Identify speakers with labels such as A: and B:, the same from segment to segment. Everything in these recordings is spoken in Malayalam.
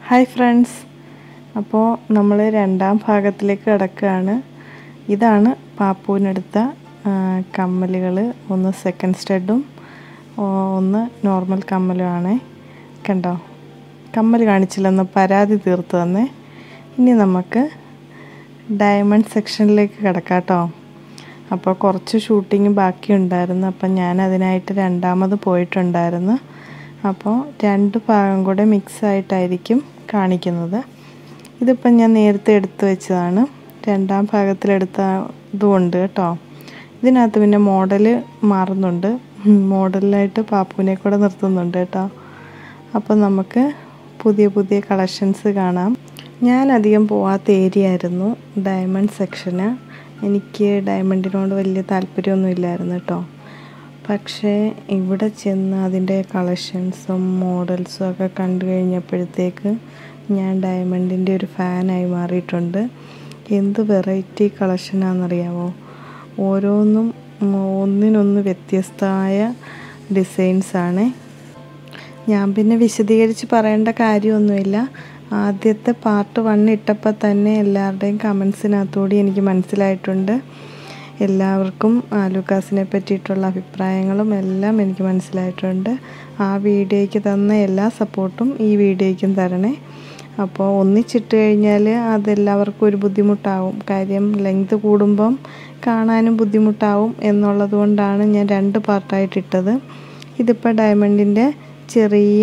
A: ഹായ് ഫ്രണ്ട്സ് അപ്പോൾ നമ്മൾ രണ്ടാം ഭാഗത്തിലേക്ക് കിടക്കുകയാണ് ഇതാണ് പാപ്പുവിനെടുത്ത കമ്മലുകൾ ഒന്ന് സെക്കൻഡ് സ്റ്റഡും ഒന്ന് നോർമൽ കമ്മലുമാണ് കണ്ടോ കമ്മൽ കാണിച്ചില്ലെന്ന് പരാതി തീർത്ത് തന്നെ ഇനി നമുക്ക് ഡയമണ്ട് സെക്ഷനിലേക്ക് കിടക്കാം കേട്ടോ അപ്പോൾ കുറച്ച് ഷൂട്ടിങ് ബാക്കിയുണ്ടായിരുന്നു അപ്പം ഞാൻ അതിനായിട്ട് രണ്ടാമത് പോയിട്ടുണ്ടായിരുന്നു അപ്പോൾ രണ്ട് ഭാഗം കൂടെ മിക്സ് ആയിട്ടായിരിക്കും കാണിക്കുന്നത് ഇതിപ്പം ഞാൻ നേരത്തെ എടുത്തു വെച്ചതാണ് രണ്ടാം ഭാഗത്തിലെടുത്ത ഇതുമുണ്ട് കേട്ടോ ഇതിനകത്ത് പിന്നെ മോഡൽ മാറുന്നുണ്ട് മോഡലിലായിട്ട് പാപ്പുവിനെ കൂടെ നിർത്തുന്നുണ്ട് കേട്ടോ അപ്പോൾ നമുക്ക് പുതിയ പുതിയ കളക്ഷൻസ് കാണാം ഞാൻ അധികം പോവാത്ത ഏരിയ ആയിരുന്നു ഡയമണ്ട് സെക്ഷന് എനിക്ക് ഡയമണ്ടിനോട് വലിയ താല്പര്യമൊന്നും ഇല്ലായിരുന്നു കേട്ടോ പക്ഷേ ഇവിടെ ചെന്ന് അതിൻ്റെ കളക്ഷൻസും മോഡൽസും ഒക്കെ കണ്ടു കഴിഞ്ഞപ്പോഴത്തേക്ക് ഞാൻ ഡയമണ്ടിൻ്റെ ഒരു ഫാനായി മാറിയിട്ടുണ്ട് എന്ത് വെറൈറ്റി കളക്ഷനാണെന്നറിയാമോ ഓരോന്നും ഒന്നിനൊന്ന് വ്യത്യസ്തമായ ഡിസൈൻസാണ് ഞാൻ പിന്നെ വിശദീകരിച്ച് പറയേണ്ട കാര്യമൊന്നുമില്ല ആദ്യത്തെ പാർട്ട് വൺ ഇട്ടപ്പോൾ തന്നെ എല്ലാവരുടെയും കമൻസിനകത്തുകൂടി എനിക്ക് മനസ്സിലായിട്ടുണ്ട് എല്ലാവർക്കും ആലുക്കാസിനെ പറ്റിയിട്ടുള്ള അഭിപ്രായങ്ങളും എല്ലാം എനിക്ക് മനസ്സിലായിട്ടുണ്ട് ആ വീഡിയോയ്ക്ക് തന്ന എല്ലാ സപ്പോർട്ടും ഈ വീഡിയോയ്ക്കും തരണേ അപ്പോൾ ഒന്നിച്ചിട്ട് കഴിഞ്ഞാൽ അതെല്ലാവർക്കും ഒരു ബുദ്ധിമുട്ടാവും കാര്യം ലെങ്ത് കൂടുമ്പം കാണാനും ബുദ്ധിമുട്ടാവും എന്നുള്ളത് കൊണ്ടാണ് ഞാൻ രണ്ട് പാർട്ടായിട്ട് ഇട്ടത് ഇതിപ്പോൾ ഡയമണ്ടിൻ്റെ ചെറിയ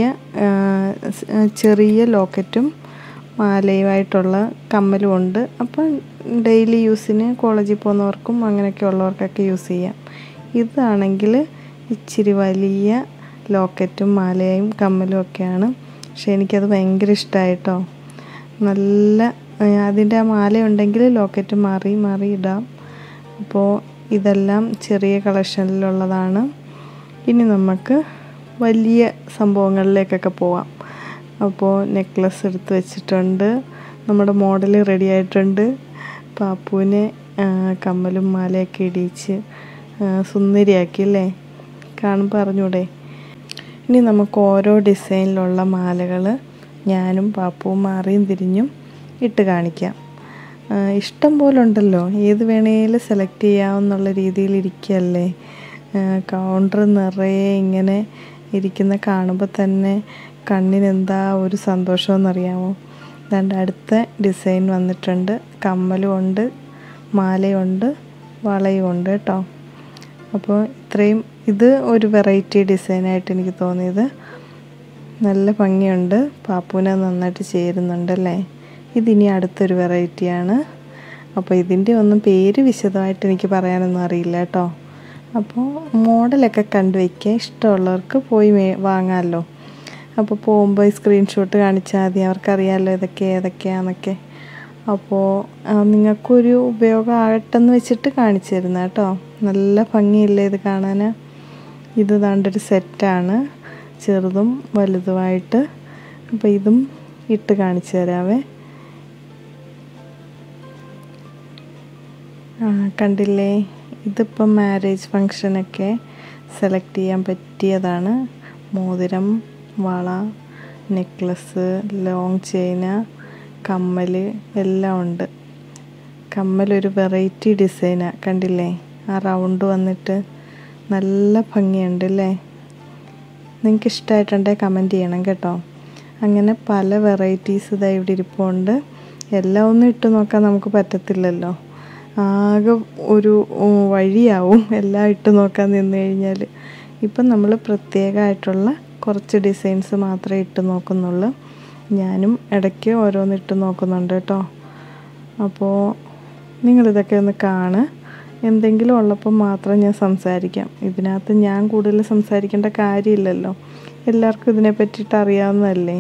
A: ചെറിയ ലോക്കറ്റും മാലയുമായിട്ടുള്ള കമ്മലും ഉണ്ട് അപ്പം ഡെയിലി യൂസിന് കോളേജിൽ പോകുന്നവർക്കും അങ്ങനെയൊക്കെ ഉള്ളവർക്കൊക്കെ യൂസ് ചെയ്യാം ഇതാണെങ്കിൽ ഇച്ചിരി വലിയ ലോക്കറ്റും മാലയും കമ്മലും ഒക്കെയാണ് പക്ഷെ എനിക്കത് ഭയങ്കര ഇഷ്ടമായിട്ടോ നല്ല അതിൻ്റെ ആ മാല ഉണ്ടെങ്കിൽ ലോക്കറ്റ് മാറി മാറി ഇടാം അപ്പോൾ ഇതെല്ലാം ചെറിയ കളക്ഷനിലുള്ളതാണ് ഇനി നമുക്ക് വലിയ സംഭവങ്ങളിലേക്കൊക്കെ പോവാം അപ്പോൾ നെക്ലസ് എടുത്ത് വെച്ചിട്ടുണ്ട് നമ്മുടെ മോഡൽ റെഡി ആയിട്ടുണ്ട് പാപ്പുവിനെ കമ്മലും മാലയൊക്കെ ഇടിച്ച് സുന്ദരിയാക്കി അല്ലേ കാണുമ്പോൾ അറിഞ്ഞൂടെ ഇനി നമുക്ക് ഓരോ ഡിസൈനിലുള്ള മാലകൾ ഞാനും പാപ്പുവും മാറിയും തിരിഞ്ഞും ഇട്ട് കാണിക്കാം ഇഷ്ടം പോലെ ഉണ്ടല്ലോ ഏത് വേണേലും സെലക്ട് ചെയ്യാമെന്നുള്ള രീതിയിൽ ഇരിക്കുകയല്ലേ കൗണ്ടർ നിറയെ ഇങ്ങനെ ഇരിക്കുന്ന കാണുമ്പോൾ തന്നെ കണ്ണിനെന്താ ഒരു സന്തോഷമെന്നറിയാമോ അതുകൊണ്ട് അടുത്ത ഡിസൈൻ വന്നിട്ടുണ്ട് കമ്മലും ഉണ്ട് മാലയുണ്ട് വളയും ഉണ്ട് കേട്ടോ അപ്പോൾ ഇത്രയും ഇത് ഒരു വെറൈറ്റി ഡിസൈനായിട്ട് എനിക്ക് തോന്നിയത് നല്ല ഭംഗിയുണ്ട് പാപ്പുവിനെ നന്നായിട്ട് ചേരുന്നുണ്ട് അല്ലേ ഇതിനി അടുത്തൊരു വെറൈറ്റിയാണ് അപ്പോൾ ഇതിൻ്റെ ഒന്നും പേര് വിശദമായിട്ട് എനിക്ക് പറയാനൊന്നും അറിയില്ല കേട്ടോ അപ്പോൾ മോഡലൊക്കെ കണ്ടു വയ്ക്കുക ഇഷ്ടമുള്ളവർക്ക് പോയി മേ വാങ്ങാമല്ലോ അപ്പോൾ പോകുമ്പോൾ സ്ക്രീൻഷോട്ട് കാണിച്ചാൽ മതി അവർക്കറിയാമല്ലോ ഇതൊക്കെ ഏതൊക്കെയാണെന്നൊക്കെ അപ്പോൾ നിങ്ങൾക്കൊരു ഉപയോഗം ആകട്ടെന്ന് വെച്ചിട്ട് കാണിച്ചു തരുന്ന കേട്ടോ നല്ല ഭംഗിയില്ലേ ഇത് കാണാൻ ഇത് ദാണ്ടൊരു സെറ്റാണ് ചെറുതും വലുതുമായിട്ട് അപ്പോൾ ഇതും ഇട്ട് കാണിച്ചു തരാവേ കണ്ടില്ലേ ഇതിപ്പം മാരേജ് ഫങ്ഷനൊക്കെ സെലക്ട് ചെയ്യാൻ പറ്റിയതാണ് മോതിരം വള നെക്ലസ് ലോങ് ചെയിന കമ്മൽ എല്ലാം ഉണ്ട് കമ്മലൊരു വെറൈറ്റി ഡിസൈനാണ് കണ്ടില്ലേ ആ റൗണ്ട് വന്നിട്ട് നല്ല ഭംഗിയുണ്ട് അല്ലേ നിങ്ങൾക്ക് ഇഷ്ടമായിട്ടുണ്ടെങ്കിൽ കമൻറ്റ് ചെയ്യണം കേട്ടോ അങ്ങനെ പല വെറൈറ്റീസ് ഇതാ ഇവിടെ ഇരിപ്പുണ്ട് എല്ലാം ഒന്നും ഇട്ട് നോക്കാൻ നമുക്ക് പറ്റത്തില്ലല്ലോ ആകെ ഒരു വഴിയാവും എല്ലാം ഇട്ട് നോക്കാൻ നിന്ന് കഴിഞ്ഞാൽ ഇപ്പം നമ്മൾ പ്രത്യേകമായിട്ടുള്ള കുറച്ച് ഡിസൈൻസ് മാത്രമേ ഇട്ട് നോക്കുന്നുള്ളൂ ഞാനും ഇടയ്ക്ക് ഓരോന്ന് ഇട്ട് നോക്കുന്നുണ്ട് കേട്ടോ അപ്പോൾ നിങ്ങളിതൊക്കെ ഒന്ന് കാണ് എന്തെങ്കിലും ഉള്ളപ്പോൾ മാത്രം ഞാൻ സംസാരിക്കാം ഇതിനകത്ത് ഞാൻ കൂടുതൽ സംസാരിക്കേണ്ട കാര്യമില്ലല്ലോ എല്ലാവർക്കും ഇതിനെ പറ്റിയിട്ട് അറിയാവുന്നതല്ലേ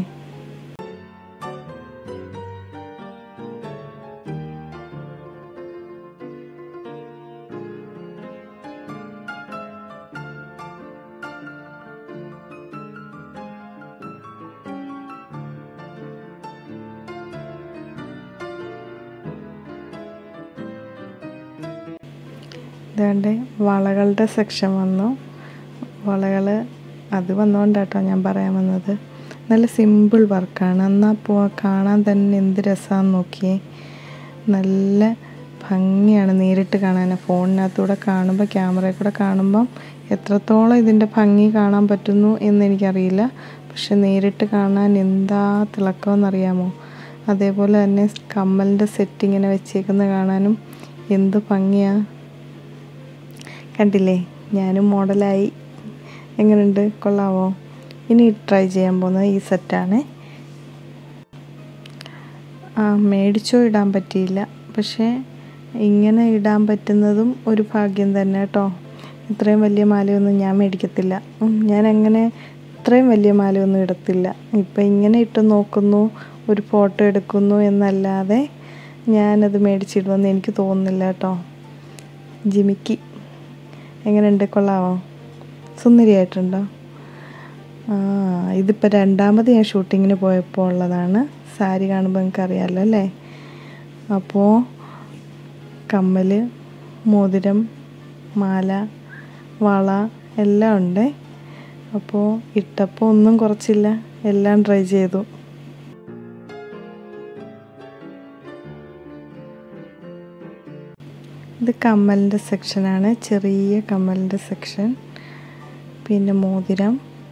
A: ഇതാണ്ട് വളകളുടെ സെക്ഷൻ വന്നു വളകൾ അത് വന്നുകൊണ്ടാട്ടോ ഞാൻ പറയാൻ വന്നത് നല്ല സിമ്പിൾ വർക്കാണ് എന്നാൽ പോ കാണാൻ തന്നെ എന്ത് രസമാണെന്ന് നോക്കിയേ നല്ല ഭംഗിയാണ് നേരിട്ട് കാണാൻ ഫോണിനകത്തൂടെ കാണുമ്പോൾ ക്യാമറയിൽ കൂടെ കാണുമ്പം എത്രത്തോളം ഇതിൻ്റെ ഭംഗി കാണാൻ പറ്റുന്നു എന്നെനിക്കറിയില്ല പക്ഷെ നേരിട്ട് കാണാൻ എന്താ തിളക്കമെന്നറിയാമോ അതേപോലെ തന്നെ കമ്മലിൻ്റെ സെറ്റ് ഇങ്ങനെ വെച്ചേക്കുന്നത് കാണാനും എന്ത് ഭംഗിയാ കണ്ടില്ലേ ഞാനും മോഡലായി എങ്ങനെയുണ്ട് കൊള്ളാവോ ഇനി ട്രൈ ചെയ്യാൻ പോകുന്നത് ഈ സെറ്റാണ് ആ മേടിച്ചോ ഇടാൻ പറ്റിയില്ല പക്ഷേ ഇങ്ങനെ ഇടാൻ പറ്റുന്നതും ഒരു ഭാഗ്യം തന്നെ കേട്ടോ ഇത്രയും വലിയ മാലയൊന്നും ഞാൻ മേടിക്കത്തില്ല ഉം, ഞാൻ അങ്ങനെ ഇത്രയും വലിയ മാലയൊന്നും ഇടത്തില്ല ഇപ്പം ഇങ്ങനെ ഇട്ട് നോക്കുന്നു ഒരു ഫോട്ടോ എടുക്കുന്നു എന്നല്ലാതെ ഞാനത് മേടിച്ചിടുമെന്ന് എനിക്ക് തോന്നുന്നില്ല കേട്ടോ ജിമിക്ക് എങ്ങനെയുണ്ട് കൊള്ളാവോ സുന്ദരിയായിട്ടുണ്ടോ ആ ഇതിപ്പോൾ രണ്ടാമത് ഞാൻ ഷൂട്ടിങ്ങിന് പോയപ്പോൾ ഉള്ളതാണ് സാരി കാണുമ്പോൾ നിങ്ങൾക്ക് അറിയാമല്ലോ അല്ലേ അപ്പോൾ കമ്മൽ മോതിരം മാല വള എല്ലാം ഉണ്ട് അപ്പോൾ ഇട്ടപ്പോൾ ഒന്നും കുറച്ചില്ല എല്ലാം ട്രൈ ചെയ്തു ഇത് കമ്മലിൻ്റെ സെക്ഷനാണ് ചെറിയ കമ്മലിൻ്റെ സെക്ഷൻ പിന്നെ മോതിരം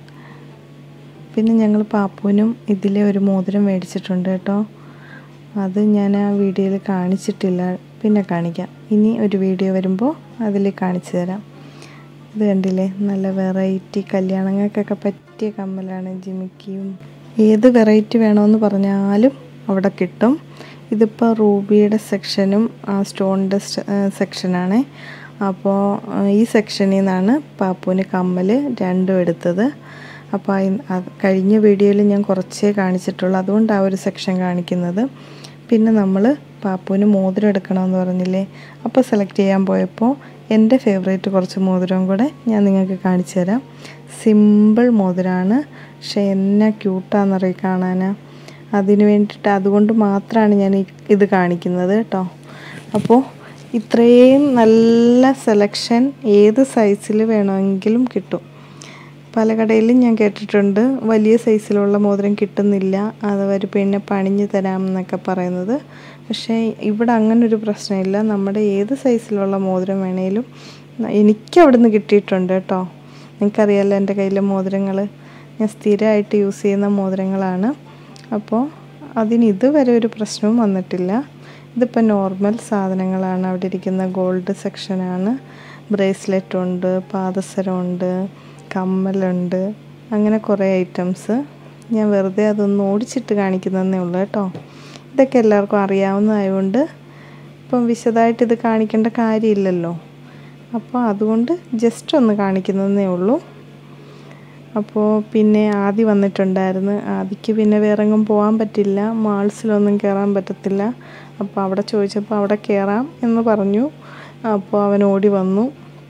A: പിന്നെ ഞങ്ങൾ പാപ്പുവിനും ഇതിലെ ഒരു മോതിരം മേടിച്ചിട്ടുണ്ട് കേട്ടോ അത് ഞാൻ ആ വീഡിയോയിൽ കാണിച്ചിട്ടില്ല പിന്നെ കാണിക്കാം ഇനി ഒരു വീഡിയോ വരുമ്പോൾ അതിൽ കാണിച്ചു തരാം ഇത് കണ്ടില്ലേ നല്ല വെറൈറ്റി കല്യാണങ്ങൾക്കൊക്കെ പറ്റിയ കമ്മലാണ് ജിമിക്കിയും ഏത് വെറൈറ്റി വേണമെന്ന് പറഞ്ഞാലും അവിടെ കിട്ടും ഇതിപ്പോൾ റൂബിയുടെ സെക്ഷനും സ്റ്റോണിൻ്റെ സെക്ഷനാണ് അപ്പോൾ ഈ സെക്ഷനിൽ നിന്നാണ് പാപ്പുവിന് കമ്മൽ രണ്ടും എടുത്തത് അപ്പോൾ അയി- അത് കഴിഞ്ഞ വീഡിയോയിൽ ഞാൻ കുറച്ചേ കാണിച്ചിട്ടുള്ളൂ അതുകൊണ്ട് ആ ഒരു സെക്ഷൻ കാണിക്കുന്നത് പിന്നെ നമ്മൾ പാപ്പുവിന് മോതിരം എടുക്കണമെന്ന് പറഞ്ഞില്ലേ അപ്പോൾ സെലക്ട് ചെയ്യാൻ പോയപ്പോൾ എൻ്റെ ഫേവറേറ്റ് കുറച്ച് മോതിരവും കൂടെ ഞാൻ നിങ്ങൾക്ക് കാണിച്ചു തരാം സിമ്പിൾ മോതിരമാണ് പക്ഷേ എന്നാ ക്യൂട്ടാണെന്നറിയ കാണാൻ അതിന് വേണ്ടിയിട്ട് അതുകൊണ്ട് മാത്രമാണ് ഞാൻ ഈ ഇത് കാണിക്കുന്നത് കേട്ടോ അപ്പോൾ ഇത്രയും നല്ല സെലക്ഷൻ ഏത് സൈസിൽ വേണമെങ്കിലും കിട്ടും പല കടയിലും ഞാൻ കേട്ടിട്ടുണ്ട് വലിയ സൈസിലുള്ള മോതിരം കിട്ടുന്നില്ല അത് അവർ പിന്നെ പണിഞ്ഞു തരാം എന്നൊക്കെ പറയുന്നത് പക്ഷേ ഇവിടെ അങ്ങനെ ഒരു പ്രശ്നമില്ല നമ്മുടെ ഏത് സൈസിലുള്ള മോതിരം വേണേലും എനിക്ക് അവിടെ നിന്ന് കിട്ടിയിട്ടുണ്ട് കേട്ടോ നിങ്ങൾക്കറിയാമല്ലോ എൻ്റെ കയ്യിലെ മോതിരങ്ങൾ ഞാൻ സ്ഥിരമായിട്ട് യൂസ് ചെയ്യുന്ന മോതിരങ്ങളാണ് അപ്പോൾ അതിന് ഇതുവരെ ഒരു പ്രശ്നവും വന്നിട്ടില്ല ഇതിപ്പോൾ നോർമൽ സാധനങ്ങളാണ് അവിടെ ഇരിക്കുന്ന ഗോൾഡ് സെക്ഷനാണ് ബ്രേസ്ലെറ്റ് ഉണ്ട് പാദസരമുണ്ട് കമ്മലുണ്ട് അങ്ങനെ കുറേ ഐറ്റംസ് ഞാൻ വെറുതെ അതൊന്ന് ഓടിച്ചിട്ട് കാണിക്കുന്നതേ ഉള്ളൂ കേട്ടോ ഇതൊക്കെ എല്ലാവർക്കും അറിയാവുന്നതായതുകൊണ്ട് ഇപ്പം വിശദമായിട്ട് ഇത് കാണിക്കേണ്ട കാര്യമില്ലല്ലോ അപ്പോൾ അതുകൊണ്ട് ജസ്റ്റ് ഒന്ന് കാണിക്കുന്നതേ ഉള്ളൂ അപ്പോൾ പിന്നെ ആദി വന്നിട്ടുണ്ടായിരുന്നു ആദിക്ക് പിന്നെ വേറെ എങ്ങും പോകാൻ പറ്റില്ല മാൾസിലൊന്നും കയറാൻ പറ്റത്തില്ല അപ്പോൾ അവിടെ ചോദിച്ചപ്പോൾ അവിടെ കയറാം എന്ന് പറഞ്ഞു അപ്പോൾ അവൻ ഓടി വന്നു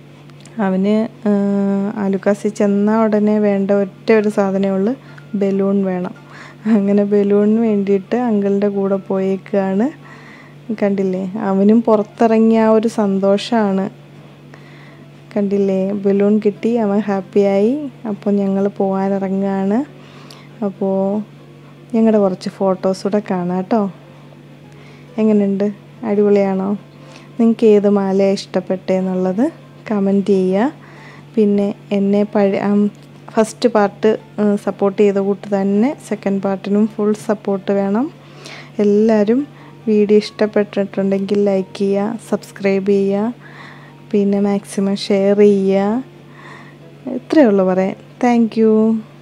A: അവന് ആലുക്കാസി ചെന്ന ഉടനെ വേണ്ട ഒറ്റ ഒരു സാധനമേ ഉള്ളൂ ബലൂൺ വേണം അങ്ങനെ ബലൂണിന് വേണ്ടിയിട്ട് അങ്കിളിൻ്റെ കൂടെ പോയേക്കാണ് കണ്ടില്ലേ അവനും പുറത്തിറങ്ങിയ ആ ഒരു സന്തോഷമാണ് കണ്ടില്ലേ ബലൂൺ കിട്ടി അവൻ ഹാപ്പിയായി അപ്പോൾ ഞങ്ങൾ പോകാനിറങ്ങുകയാണ് അപ്പോൾ ഞങ്ങളുടെ കുറച്ച് ഫോട്ടോസ് കൂടെ കാണാം കേട്ടോ എങ്ങനെയുണ്ട് അടിപൊളിയാണോ നിങ്ങൾക്ക് ഏത് മാലയാണ് ഇഷ്ടപ്പെട്ടതെന്നുള്ളത് കമൻറ്റ് ചെയ്യുക പിന്നെ എന്നെ പഴയ ഫസ്റ്റ് പാർട്ട് സപ്പോർട്ട് ചെയ്ത കൂട്ട് തന്നെ സെക്കൻഡ് പാർട്ടിനും ഫുൾ സപ്പോർട്ട് വേണം എല്ലാവരും വീഡിയോ ഇഷ്ടപ്പെട്ടിട്ടുണ്ടെങ്കിൽ ലൈക്ക് ചെയ്യുക സബ്സ്ക്രൈബ് ചെയ്യുക പിന്നെ മാക്സിമം ഷെയർ ചെയ്യുക ഇത്രയേ ഉള്ളൂ പറയാൻ താങ്ക് യു